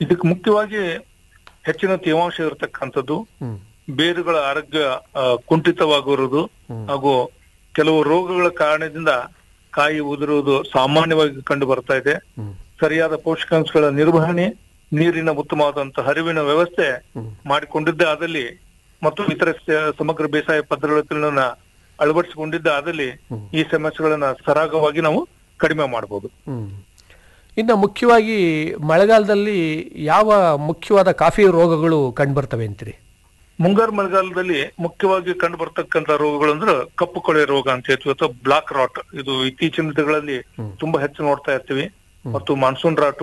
ಇದಕ್ಕೆ ಮುಖ್ಯವಾಗಿ ಹೆಚ್ಚಿನ ತೇವಾಂಶ ಇರತಕ್ಕಂಥದ್ದು ಹ್ಮ್ ಬೇರುಗಳ ಆರೋಗ್ಯ ಆ, ಕುಂಠಿತವಾಗಿರುವುದು ಹಾಗೂ ಕೆಲವು ರೋಗಗಳ ಕಾರಣದಿಂದ ಕಾಯಿ ಉದುರುವುದು ಸಾಮಾನ್ಯವಾಗಿ ಕಂಡು ಬರ್ತಾ ಇದೆ ಹ್ಮ್ ಸರಿಯಾದ ಪೋಷಕಾಂಶಗಳ ನಿರ್ವಹಣೆ ನೀರಿನ ಉತ್ತಮವಾದಂತಹ ಹರಿವಿನ ವ್ಯವಸ್ಥೆ ಹ್ಮ್. ಮಾಡಿಕೊಂಡಿದ್ದ ಆದಲ್ಲಿ ಮತ್ತು ಇತರ ಸ- ಸಮಗ್ರ ಬೇಸಾಯ ಪದ್ಧತಿಗಳನ್ನ ಅಳವಡಿಸಿಕೊಂಡಿದ್ದ ಆದಲ್ಲಿ ಈ ಸಮಸ್ಯೆಗಳನ್ನ ಸರಾಗವಾಗಿ ನಾವು ಕಡಿಮೆ ಮಾಡಬಹುದು ಹ್ಮ್ ಇನ್ನು ಮುಖ್ಯವಾಗಿ ಮಳೆಗಾಲದಲ್ಲಿ ಯಾವ ಮುಖ್ಯವಾದ ಕಾಫಿ ರೋಗಗಳು ಕಂಡುಬರ್ತವೆ ಅಂತೀರಿ ಮುಂಗಾರು ಮಳೆಗಾಲದಲ್ಲಿ ಮುಖ್ಯವಾಗಿ ಕಂಡು ಬರ್ತಕ್ಕಂತ ರೋಗಗಳು ಅಂದ್ರೆ ಕಪ್ಪು ಕೊಳೆ ರೋಗ ಅಂತ ಹೇಳ್ತೀವಿ ಅಥವಾ ಬ್ಲಾಕ್ ರಾಟ್ ಇದು ಇತ್ತೀಚಿನ ದಿನಗಳಲ್ಲಿ ತುಂಬಾ ಹೆಚ್ಚು ನೋಡ್ತಾ ಇರ್ತೀವಿ ಮತ್ತು ಮಾನ್ಸೂನ್ ರಾಟ್